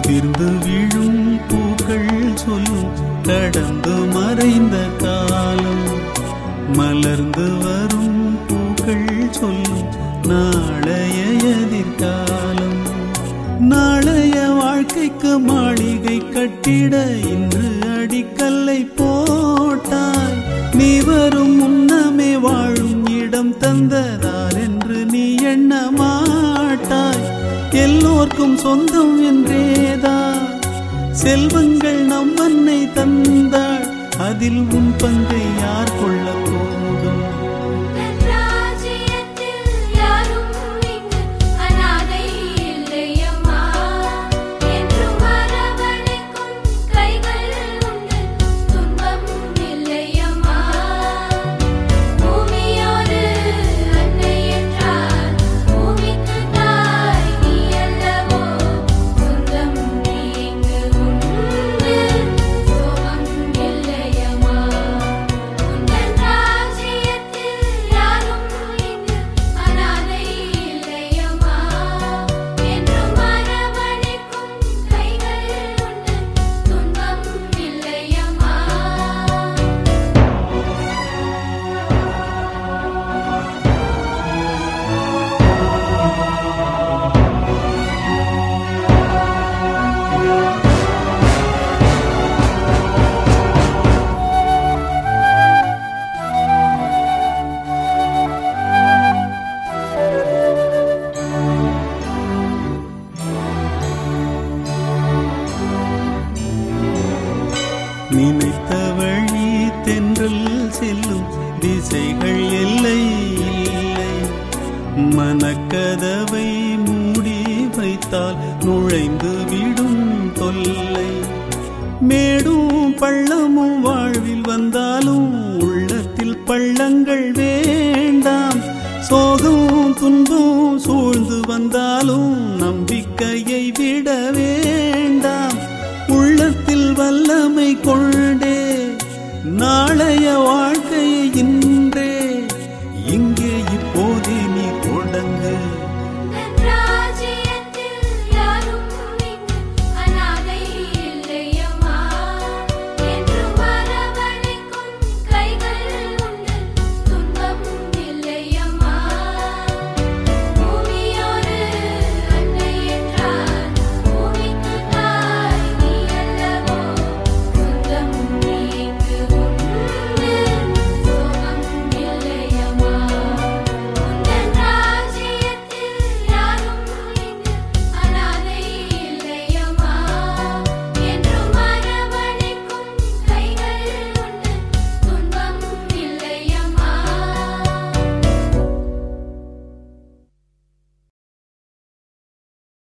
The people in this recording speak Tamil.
உதிர்ந்து விழும் பூக்கள் சொல்லும் கடந்து மறைந்த காலம் மலர்ந்து வரும் பூக்கள் சொல்லும் நாளைய எதிர்காலம் நாளைய வாழ்க்கைக்கு மாளிகை கட்டிட இன்று அடிக்கல்லை போட்டாய் நீ வரும் முன்னமே வாழும் இடம் தந்ததால் என்று நீ எண்ண மாட்டாய் எல்லோர்க்கும் சொந்தம் என்றேதான் செல்வங்கள் நம் அன்னை தந்தாள் அதில் உன் பங்கை யார் கொள்ளக்கூடும் ராஜ்யத்தில் யாரும் இங்கு அனாதை இல்லையம்மா என்றும் அரவணைக்கும் கைகள் உண்டு துன்பம் இல்லையம்மா பூமியோடு அன்னை என்றால் பூமிக்கு தாய் நீ அல்லவோ சொந்தம் நீ இங்கு உண்டு சோகம் இல்லையம்மா உந்தன் ராஜ்யத்தில் யாரும் இங்கு அனாதை இல்லையம்மா என்றும் அரவணைக்கும் கைகள் உண்டு துன்பம் இல்லையம்மா நினைத்த வழி தென்றல் செல்லும் திசைகள் எல்லை இல்லை மனக்கதவை மூடி வைத்தால் நுழைந்து விடும் தொல்லை மேடும் பள்ளமும் வாழ்வில் வந்தாலும் உள்ளத்தில் பள்ளங்கள் வேண்டாம் சோகம் துன்பம் சூழ்ந்து வந்தாலும் நம்பிக்கையை விட வேண்டாம் உள்ளத்தில் வல்லமை கொண்டே நாளைய வாழ்